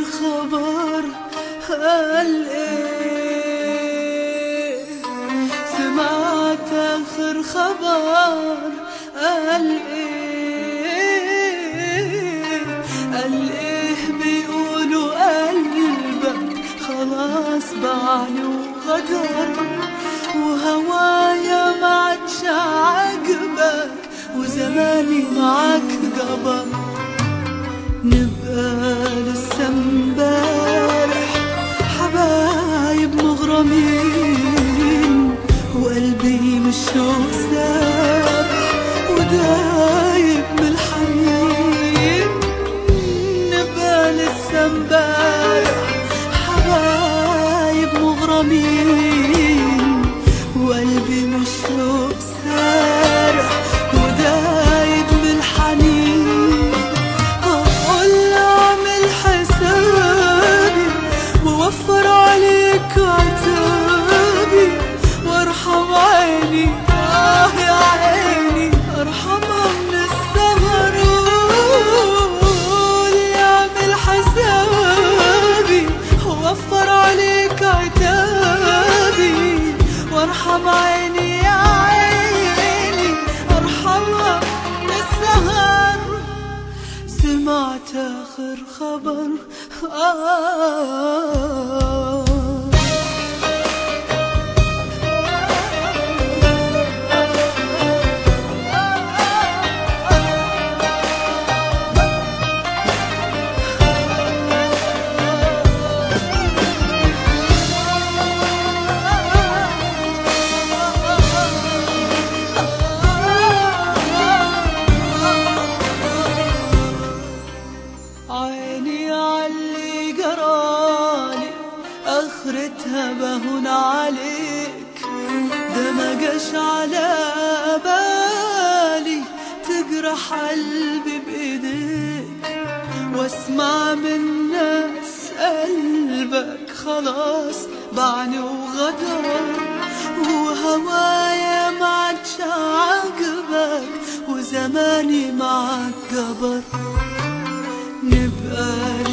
خبر قال ايه سمعت اخر خبر قال ايه قال ايه بيقولوا قلبك خلاص بعلي وغدر وهوايا ما عادش عاجبك وزماني معاك جبر نبقى لسه امبارح حبايب مغرمين وقلبي مش شوق سابح ودايب من الحنين نبقى لسه امبارح حبايب مغرمين وقلبي مش شوق سارح ودايب من الحنين أقول أعمل حسابي ووفر عليك عتابي وارحم عيني آه يا عيني ارحمها من السهر قول أعمل حسابي ووفر عليك عتابي وارحم عيني يا عيني ارحمها من السهر سمعت آخر خبر آه عيني عاللي جرالي اخرتها بهون عليك ده ما جاش على بالي تجرح قلبي بايديك واسمع من ناس قلبك خلاص بعني وغدر وهوايا ما عادش عاجبك وزماني معاك جبر نبقى